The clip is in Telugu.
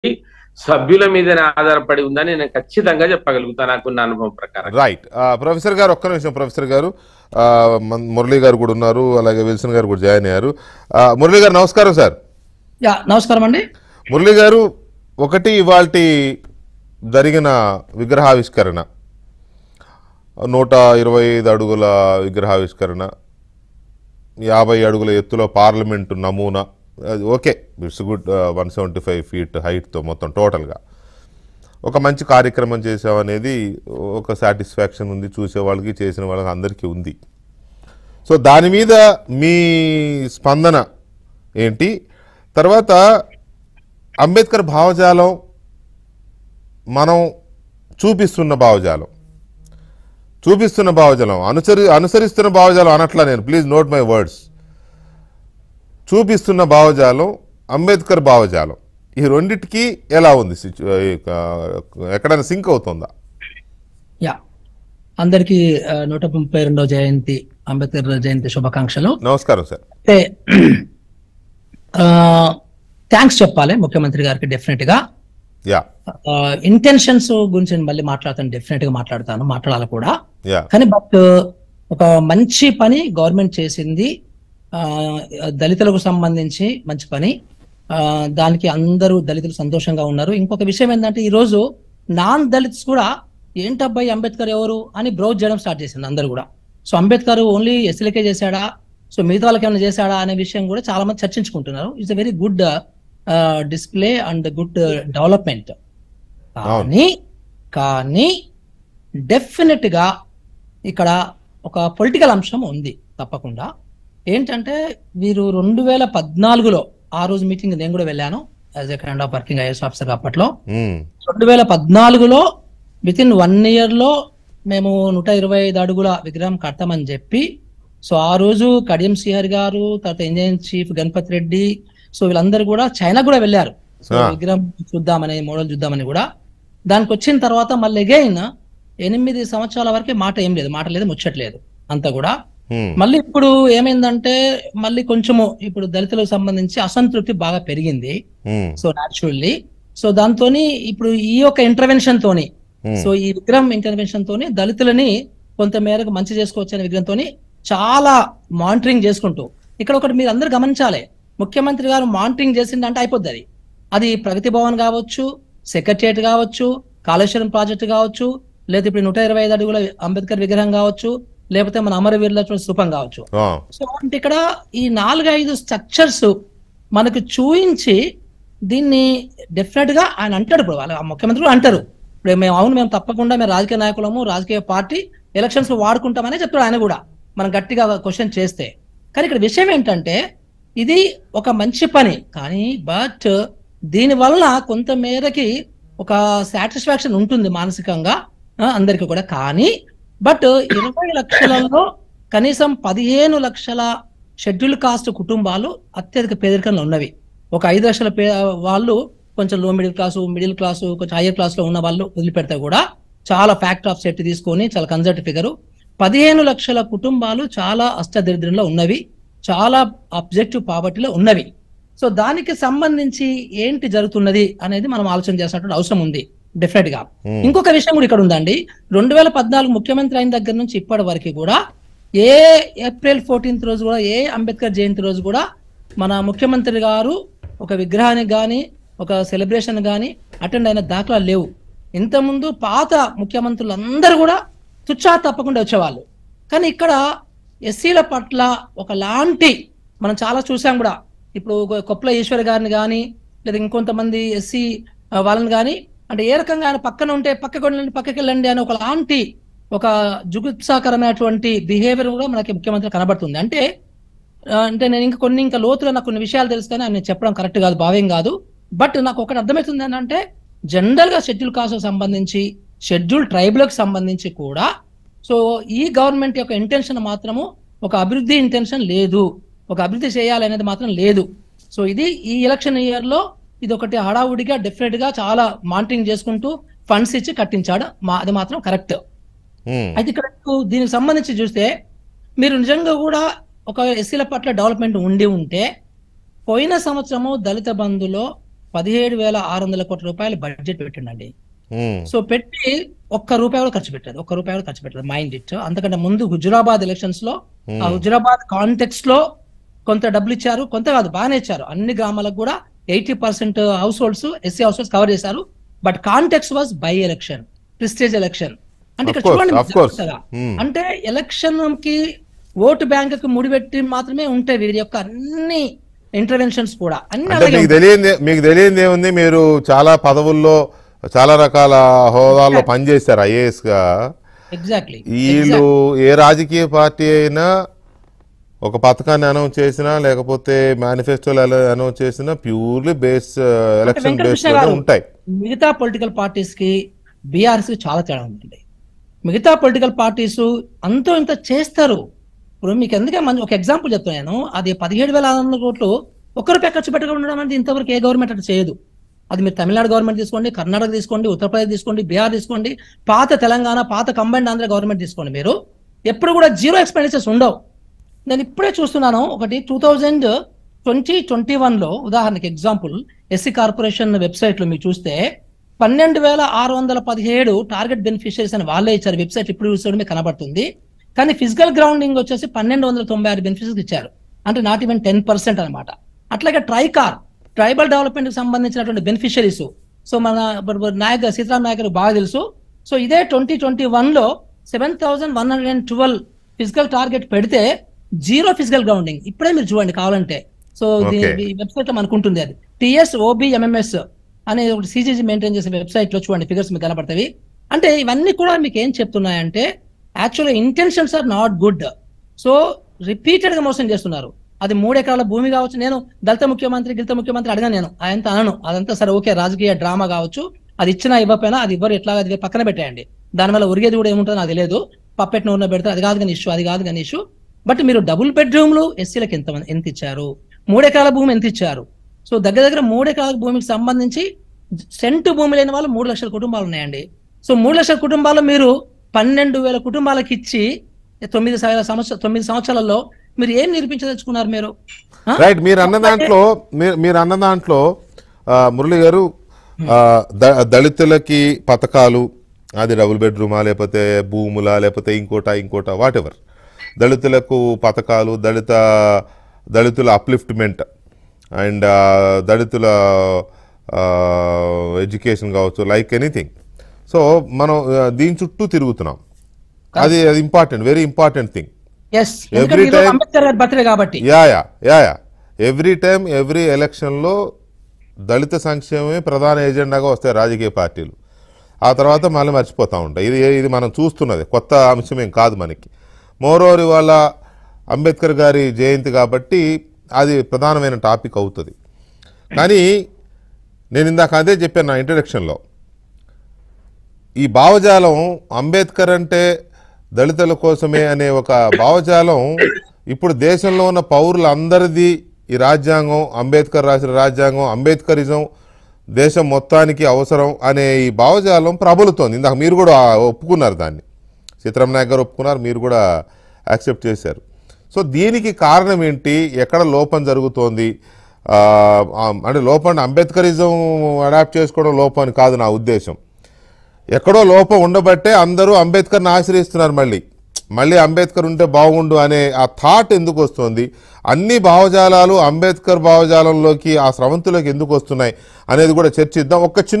సభ్యుల మీదనే ఆధారపడి ఉందని నేను ఖచ్చితంగా చెప్పగలుగుతాను నాకున్న అనుభవం ప్రకారం రైట్ ఆ, ప్రొఫెసర్ గారు ఒక్క నిమిషం ప్రొఫెసర్ గారు ఆ, మన- మురళీ గారు కూడా ఉన్నారు అలాగే విల్సన్ గారు కూడా జాయిన్ అయ్యారు ఆ, మురళీ గారు నమస్కారం సార్ యా నమస్కారం అండి మురళీ గారు ఒకటి ఇవాళ జరిగిన విగ్రహావిష్కరణ నూట ఇరవై ఐదు అడుగుల విగ్రహావిష్కరణ యాభై అడుగుల ఎత్తులో పార్లమెంటు నమూనా అది okay it's good one seventy five feet హైట్తో మొత్తం టోటల్గా ఒక మంచి కార్యక్రమం చేసామనేది ఒక సాటిస్ఫాక్షన్ ఉంది చూసే వాళ్ళకి చేసిన వాళ్ళకి అందరికీ ఉంది సో దాని మీద మీ స్పందన ఏంటి తర్వాత అంబేద్కర్ భావజాలం మనం చూపిస్తున్న భావజాలం చూపిస్తున్న భావజాలం అనుసరి అనుసరిస్తున్న భావజాలం అనట్లా నేను ప్లీజ్ నోట్ మై వర్డ్స్ చూపిస్తున్న భావజాలం అంబేద్కర్ భావజాలం ఈ రెండిటికి ఎలా ఉంది సిచ్యు- ఈ క- ఎక్కడైనా సింక్ అవుతుందా యా అందరికి ఆ, నూట ముప్పై రెండవ జయంతి అంబేద్కర్ జయంతి శుభాకాంక్షలు నమస్కారం సార్ అంటే థ్యాంక్స్ చెప్పాలి ముఖ్యమంత్రి గారికి డెఫినెట్ గా యా ఇంటెన్షన్స్ గురించి నేను మళ్ళీ మాట్లాడతాను డెఫినెట్ గా మాట్లాడతాను మాట్లాడాలి కూడా యా కానీ బట్ ఒక మంచి పని గవర్నమెంట్ చేసింది ఆ, దళితులకు సంబంధించి మంచి పని ఆ, దానికి అందరూ దళితులు సంతోషంగా ఉన్నారు ఇంకొక విషయం ఏంటంటే ఈ రోజు నాన్ దళిత్స్ కూడా ఏంటబ్బాయి అంబేద్కర్ ఎవరు అని బ్రౌజ్ చేయడం స్టార్ట్ చేసింది అందరూ కూడా సో అంబేద్కర్ ఓన్లీ ఎస్సీలకే చేశాడా సో మిగతా వాళ్ళకి ఏమైనా చేశాడా అనే విషయం కూడా చాలా మంది చర్చించుకుంటున్నారు it's very good display and good development కానీ కానీ డెఫినెట్ గా ఇక్కడ ఒక పొలిటికల్ అంశం ఉంది తప్పకుండా ఏంటంటే వీరు రెండు వేల పద్నాలుగులో ఆ రోజు మీటింగ్ నేను కూడా వెళ్ళాను as a kind of working IS officer అప్పట్లో మ్మ్. రెండు వేల పద్నాలుగులో విత్ ఇన్ వన్ ఇయర్ లో మేము నూట ఇరవై ఐదు అడుగుల విగ్రహం కడతామని చెప్పి సో ఆ రోజు కడియం శ్రీహరి గారు తర్వాత Indian chief Ganapathi Reddy so వీళ్ళందరూ కూడా చైనా కూడా వెళ్ళారు సో Ah. విగ్రహం చూద్దామని మోడల్ చూద్దామని కూడా దానికి వచ్చిన తర్వాత మళ్ళీ అగైన్ ఎనిమిది సంవత్సరాల వరకే మాట ఏం లేదు మాట లేదు ముచ్చట్లేదు అంతా కూడా మ్మ్. మళ్ళీ ఇప్పుడు ఏమైందంటే మళ్ళీ కొంచెము ఇప్పుడు దళితులకు సంబంధించి అసంతృప్తి బాగా పెరిగింది మ్మ్. సో న్యాచురల్లీ సో దాంతో ఇప్పుడు ఈ యొక్క ఇంటర్వెన్షన్ తోని మ్మ్. సో ఈ విగ్రహం ఇంటర్వెన్షన్ తోని దళితులని కొంత మేరకు మంచి చేసుకోవచ్చు అనే విగ్రహంతో చాలా మానిటరింగ్ చేసుకుంటూ ఇక్కడ ఒకటి మీరు అందరు గమనించాలి ముఖ్యమంత్రి గారు మానిటరింగ్ చేసిందంటే అయిపోద్ది అది అది ప్రగతి భవన్ కావచ్చు సెక్రటరియట్ కావచ్చు కాళేశ్వరం ప్రాజెక్టు కావచ్చు లేదా ఇప్పుడు నూట ఇరవై ఐదు అడుగుల అంబేద్కర్ విగ్రహం కావచ్చు లేకపోతే మన అమరవీరుల స్థూపం కావచ్చు ఆ. సో అంటే ఇక్కడ ఈ నాలుగైదు స్ట్రక్చర్స్ మనకు చూయించి దీన్ని డెఫినెట్ గా ఆయన అంటాడు ఇప్పుడు వాళ్ళ ముఖ్యమంత్రి కూడా అంటారు ఇప్పుడు మేము అవును మేము తప్పకుండా మేము రాజకీయ నాయకులము రాజకీయ పార్టీ ఎలక్షన్స్ లో వాడుకుంటామనే చెప్తాడు ఆయన కూడా మనం గట్టిగా క్వశ్చన్ చేస్తే కానీ ఇక్కడ విషయం ఏంటంటే ఇది ఒక మంచి పని కానీ బట్ దీని వలన కొంత మేరకి ఒక సాటిస్ఫాక్షన్ ఉంటుంది మానసికంగా ఆ, అందరికీ కూడా కానీ బట్ ఇరవై లక్షలలో కనీసం పదిహేను లక్షల షెడ్యూల్ కాస్ట్ కుటుంబాలు అత్యధిక పేదరికంలో ఉన్నవి ఒక ఐదు లక్షల పే వాళ్ళు కొంచెం low middle class middle class కొంచెం హయ్యర్ క్లాస్ లో ఉన్న వాళ్ళు వదిలిపెడితే కూడా చాలా ఫ్యాక్టర్ ఆఫ్ సేఫ్టీ తీసుకొని చాలా కన్సర్ట్ ఫిగర్ పదిహేను లక్షల కుటుంబాలు చాలా అష్టదరిద్రంలో ఉన్నవి చాలా అబ్జెక్టివ్ పావర్టీలో ఉన్నవి సో దానికి సంబంధించి ఏంటి జరుగుతున్నది అనేది మనం ఆలోచన చేసినటువంటి అవసరం ఉంది డెఫినెట్ గా మ్మ్. ఇంకొక విషయం కూడా ఇక్కడ ఉందండి రెండు వేల పద్నాలుగు ముఖ్యమంత్రి అయిన దగ్గర నుంచి ఇప్పటి వరకు కూడా ఏ ఏప్రిల్ ఫోర్టీన్త్ రోజు కూడా ఏ అంబేద్కర్ జయంతి రోజు కూడా మన ముఖ్యమంత్రి గారు ఒక విగ్రహానికి కానీ ఒక సెలబ్రేషన్ కానీ అటెండ్ అయిన దాఖలాలు లేవు ఇంతకుముందు పాత ముఖ్యమంత్రులు అందరూ కూడా తుచ్చా తప్పకుండా వచ్చేవాళ్ళు కానీ ఇక్కడ ఎస్సీల పట్ల ఒకలాంటి మనం చాలా చూసాం కూడా ఇప్పుడు కొ- కొప్పుల ఈశ్వర్ గారిని కానీ లేదా ఇంకొంతమంది ఎస్సీ వాళ్ళని కానీ అంటే ఏ రకంగా ఆయన పక్కన ఉంటే పక్కకు వెళ్ళండి పక్కకి వెళ్ళండి అని ఒకలాంటి ఒక జుగుత్సాకరమైనటువంటి బిహేవియర్ కూడా మనకి ముఖ్యమంత్రి కనబడుతుంది అంటే ఆ, అంటే నేను ఇంకా కొన్ని ఇంకా లోతుగా నాకు కొన్ని విషయాలు తెలుసు కానీ ఆయన చెప్పడం కరెక్ట్ కాదు భావ్యం కాదు బట్ నాకు ఒకటి అర్థమవుతుంది ఏంటంటే జనరల్ గా షెడ్యూల్ కాస్ట్ సంబంధించి షెడ్యూల్ ట్రైబులకు సంబంధించి కూడా సో ఈ గవర్నమెంట్ యొక్క ఇంటెన్షన్ మాత్రము ఒక అభివృద్ధి ఇంటెన్షన్ లేదు ఒక అభివృద్ధి చేయాలి అనేది మాత్రం లేదు సో ఇది ఈ ఎలక్షన్ ఇయర్ లో ఇది ఒకటి హడావుడిగా డెఫినెట్ గా చాలా మానిటరింగ్ చేసుకుంటూ ఫండ్స్ ఇచ్చి కట్టించాడు మా అది మాత్రం కరెక్ట్ మ్మ్. అయితే ఇక్కడ మీకు దీనికి సంబంధించి చూస్తే మీరు నిజంగా కూడా ఒక ఎస్సీల పట్ల డెవలప్మెంట్ ఉండి ఉంటే పోయిన సంవత్సరము దళిత బంధులో పదిహేడు వేల ఆరు వందల కోట్ల రూపాయలు బడ్జెట్ పెట్టిండండి ఉమ్, సో పెట్టి ఒక్క రూపాయి కూడా ఖర్చు పెట్టారు ఒక్క రూపాయి కూడా ఖర్చు పెట్టారు మైండ్ ఇట్ అంతకంటే ముందు హుజురాబాద్ ఎలక్షన్స్ లో ఆ హుజురాబాద్ కాంటెక్స్ట్ లో కొంత డబ్బులు ఇచ్చారు కొంత కాదు బాగానే ఇచ్చారు అన్ని గ్రామాలకు కూడా eighty percent households SC households cover చేశారు but context was by election prestige election అంటే ఇక్కడ Of course, చూడండి of course. జాగ్రత్తగా. Hmm. అంటే ఎలక్షన్ కి ఓటు బ్యాంక్ కి ముడిపెట్టి మాత్రమే ఉంటాయి వీరి యొక్క అన్ని ఇంటర్వెన్షన్స్ కూడా అన్ని అంటే అలాగే మీకు తెలియంది మీకు తెలియంది ఏముంది మీరు చాలా పదవుల్లో చాలా రకాల హోదాల్లో పనిచేశారు ఐఏఎస్ గా ఎగ్జాక్ట్లీ వీళ్ళు ఏ రాజకీయ పార్టీ అయినా ఒక పథకాన్ని అనౌన్స్ చేసినా లేకపోతే మేనిఫెస్టోలు అనౌన్స్ చేసినా purely base election base Venkatakrishna గారు, ఉంటాయి మిగతా పొలిటికల్ పార్టీస్ కి బీఆర్ఎస్ కి చాలా తేడా ఉందండి మిగతా పొలిటికల్ పార్టీస్ అంతో ఇంత చేస్తారు ఇప్పుడు మీకు ఎందుకే మంచి ఒక ఎగ్జాంపుల్ చెప్తున్నాను అది పదిహేడు వేల ఆరు వందల కోట్లు ఒక్క రూపాయి ఖర్చు పెట్టకుండా ఉండడం అంటే ఇంతవరకు ఏ గవర్నమెంట్ అట్లా చేయదు అది మీరు తమిళనాడు గవర్నమెంట్ తీసుకోండి కర్ణాటక తీసుకోండి ఉత్తరప్రదేశ్ తీసుకోండి బీహార్ తీసుకోండి పాత తెలంగాణ పాత కంబైన్డ్ ఆంధ్ర గవర్నమెంట్ తీసుకోండి మీరు ఎప్పుడు కూడా జీరో ఎక్స్పెండిచర్స్ ఉండవు నేను ఇప్పుడే చూస్తున్నాను ఒకటి టూ థౌజండ్ ట్వంటీ ట్వంటీ వన్లో ఉదాహరణకి ఎగ్జాంపుల్ ఎస్సీ కార్పొరేషన్ వెబ్సైట్లో మీరు చూస్తే పన్నెండు వేల ఆరు వందల పదిహేడు టార్గెట్ బెనిఫిషరీస్ అని వాళ్ళే ఇచ్చారు వెబ్సైట్ ఇప్పుడు చూస్తే మీకు కనబడుతుంది కానీ ఫిజికల్ గ్రౌండింగ్ వచ్చేసి పన్నెండు వందల తొంభై ఆరు బెనిఫిషరీస్ ఇచ్చారు అంటే నాట్ ఈవెన్ టెన్ పర్సెంట్ అనమాట అట్లాగే ట్రైకార్ ట్రైబల్ డెవలప్మెంట్ కి సంబంధించినటువంటి బెనిఫిషరీస్ సో మన ఇప్పుడు నాయక్ సీతారాం నాయక్ గారికి బాగా తెలుసు సో ఇదే ట్వంటీ ట్వంటీ వన్ లో seven thousand one hundred and twelve physical target పెడితే జీరో ఫిజికల్ గ్రౌండింగ్ ఇప్పుడే మీరు చూడండి కావాలంటే సో Okay. వెబ్సైట్ లో మనకు ఉంటుంది అది టిఎస్ ఓబిఎంఎంఎస్ అనే ఒకటి సిజిజి మెయింటైన్ చేసే వెబ్సైట్ లో చూడండి ఫిగర్స్ మీకు కనబడతాయి అంటే ఇవన్నీ కూడా మీకు ఏం చెప్తున్నాయంటే యాక్చువల్గా intentions are not good so repeated గా మోసం చేస్తున్నారు అది మూడు ఎకరాల భూమి కావచ్చు నేను దళిత ముఖ్యమంత్రి గిలిత ముఖ్యమంత్రి అడగా నేను అదంతా అనను అదంతా సరే ఓకే రాజకీయ డ్రామా కావచ్చు అది ఇచ్చినా ఇవ్వకపోయినా అది ఇవ్వరు ఎట్లా అది పక్కన పెట్టేయండి దానివల్ల ఒరిగేది కూడా ఏముంటుందో నాకు తెలియదు పప్పెట్ నూనె పెడితే అది కాదు కానీ ఇష్యూ అది కాదు కానీ ఇష్యూ బట్ మీరు డబుల్ బెడ్రూమ్లు ఎస్సీలకు ఎంత ఎంత ఇచ్చారు మూడు ఎకరాల భూమి ఎంత ఇచ్చారు సో దగ్గర దగ్గర మూడు ఎకరాల భూమికి సంబంధించి సెంటు భూమి లేని వాళ్ళు మూడు లక్షల కుటుంబాలు ఉన్నాయండి సో మూడు లక్షల కుటుంబాలు మీరు పన్నెండు వేల కుటుంబాలకు ఇచ్చి తొమ్మిది వేల సంవత్సర తొమ్మిది సంవత్సరాలలో మీరు ఏం నిరూపించదలుచుకున్నారు మీరు ఆ? రైట్ మీరు అన్న దాంట్లో మీరు మీరు అన్న దాంట్లో ఆ, మురళి గారు ఆ, ద- దళితులకి పథకాలు అది డబుల్ బెడ్రూమా లేకపోతే భూములా లేకపోతే ఇంకోట ఇంకోట వాట్ ఎవర్ దళితులకు పథకాలు దళిత దళితుల అప్లిఫ్ట్మెంట్ అండ్ దళితుల ఎడ్యుకేషన్ కావచ్చు లైక్ ఎనీథింగ్ సో మనం ఆ, దీని చుట్టూ తిరుగుతున్నాం అది అది important very important thing yes ఎందుకంటే Every ఈరోజు time- అంబేద్కర్ గారి బర్త్డే కాబట్టి yeah yeah yeah yeah every time every ఎలక్షన్లో దళిత సంక్షేమమే ప్రధాన ఎజెండాగా వస్తాయి రాజకీయ పార్టీలు ఆ తర్వాత మళ్ళీ మర్చిపోతూ ఉంటాయి ఇది ఇది మనం చూస్తున్నది కొత్త అంశం ఏం కాదు మనకి మోరోవర్ ఇవాళ అంబేద్కర్ గారి జయంతి కాబట్టి అది ప్రధానమైన టాపిక్ అవుతుంది కానీ నేను ఇందాక అదే చెప్పాను నా ఇంట్రడక్షన్లో ఈ భావజాలం అంబేద్కర్ అంటే దళితుల కోసమే అనే ఒక భావజాలం ఇప్పుడు దేశంలో ఉన్న పౌరులందరిది ఈ రాజ్యాంగం అంబేద్కర్ రాసిన రాజ్యాంగం అంబేద్కరిజం దేశం మొత్తానికి అవసరం అనే ఈ భావజాలం ప్రబలుతోంది ఇందాక మీరు కూడా ఒప్పుకున్నారు దాన్ని సీతారాం నాయక్ గారు ఒప్పుకున్నారు మీరు కూడా యాక్సెప్ట్ చేశారు సో దీనికి కారణం ఏంటి ఎక్కడ లోపం జరుగుతోంది ఆ, ఆ, అంటే లోపం అంటే అంబేద్కరిజం అడాప్ట్ చేసుకోవడం లోపం అని కాదు నా ఉద్దేశం ఎక్కడో లోపం ఉండబట్టే అందరూ అంబేద్కర్ని ఆశ్రయిస్తున్నారు మళ్ళీ మళ్ళీ అంబేద్కర్ ఉంటే బాగుండు అనే ఆ థాట్ ఎందుకు వస్తుంది అన్ని భావజాలాలు అంబేద్కర్ భావజాలంలోకి ఆ స్రవంతులోకి ఎందుకు వస్తున్నాయి అనేది కూడా చర్చిద్దాం ఒక చిన్న